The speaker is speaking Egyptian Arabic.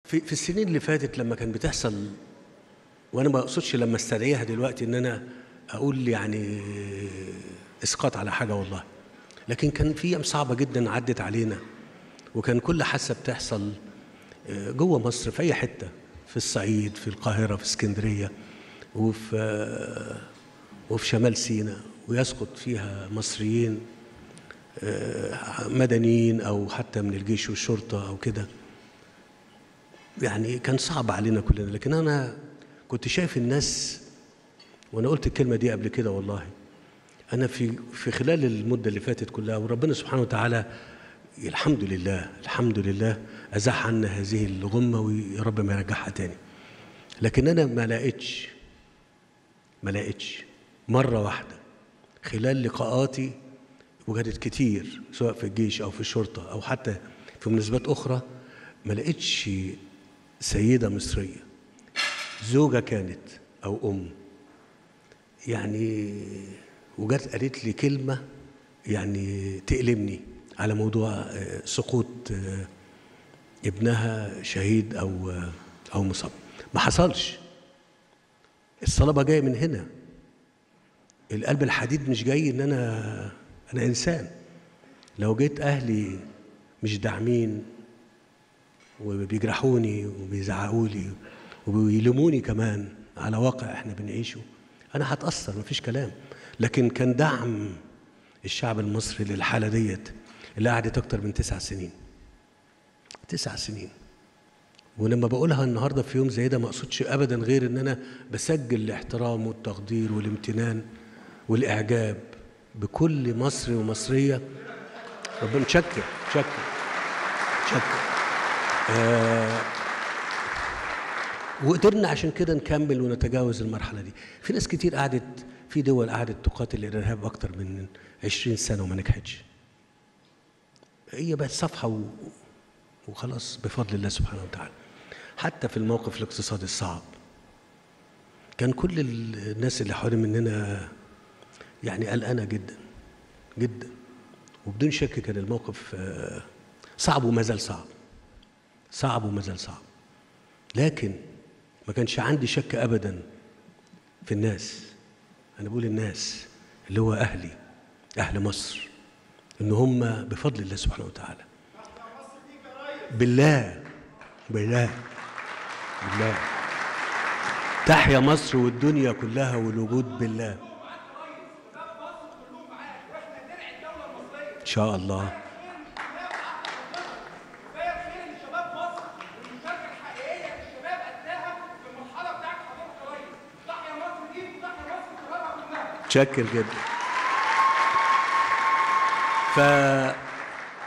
في في السنين اللي فاتت لما كان بتحصل وانا ما اقصدش لما استدعيها دلوقتي ان انا اقول يعني اسقاط على حاجه والله لكن كان في ايام صعبه جدا عدت علينا وكان كل حادثه بتحصل آه، جوه مصر في اي حته في الصعيد في القاهره في اسكندريه وفي آه، وفي شمال سيناء ويسقط فيها مصريين آه، مدنيين او حتى من الجيش والشرطه او كده يعني كان صعب علينا كلنا لكن انا كنت شايف الناس وانا قلت الكلمه دي قبل كده والله انا في في خلال المده اللي فاتت كلها وربنا سبحانه وتعالى الحمد لله الحمد لله ازاح عنا هذه الغمه ويا رب ما يرجعها تاني لكن انا ما لقيتش ما لقيتش مره واحده خلال لقاءاتي وكانت كتير سواء في الجيش او في الشرطه او حتى في مناسبات اخرى ما لقيتش سيده مصريه زوجه كانت او ام يعني وجت قالت لي كلمه يعني تألمني على موضوع آه، سقوط آه، ابنها شهيد او آه، او مصاب ما حصلش الصلابه جايه من هنا القلب الحديد مش جاي ان انا انا انسان لو جيت اهلي مش داعمين وبيجرحوني وبيزعقوا لي وبيلوموني كمان على واقع احنا بنعيشه انا هتاثر مفيش كلام لكن كان دعم الشعب المصري للحاله ديت اللي قعدت اكتر من تسع سنين تسع سنين ولما بقولها النهارده في يوم زي ده ما اقصدش ابدا غير ان انا بسجل الاحترام والتقدير والامتنان والاعجاب بكل مصري ومصريه ربنا شكر شكر شكر آه وقدرنا عشان كده نكمل ونتجاوز المرحله دي في ناس كتير قعدت في دول قعدت تقاتل الارهاب اكتر من 20 سنه وما نجحتش هي بقت صفحه و... وخلاص بفضل الله سبحانه وتعالى حتى في الموقف الاقتصادي الصعب كان كل الناس اللي حوالين مننا يعني قلقانه جدا جدا وبدون شك كان الموقف آه، صعب وما زال صعب صعب وما زال صعب لكن ما كانش عندي شك ابدا في الناس انا بقول الناس اللي هو اهلي اهل مصر ان هم بفضل الله سبحانه وتعالى بالله بالله بالله تحيا مصر والدنيا كلها والوجود بالله ان شاء الله كفايه الخير اللي شباب مصر والمشاركه الحقيقيه اللي الشباب اداها في المرحله بتاعت حضرتك يا ريس تحيا مصر دي وتحيا مصر شبابها كلها متشكر جدا ف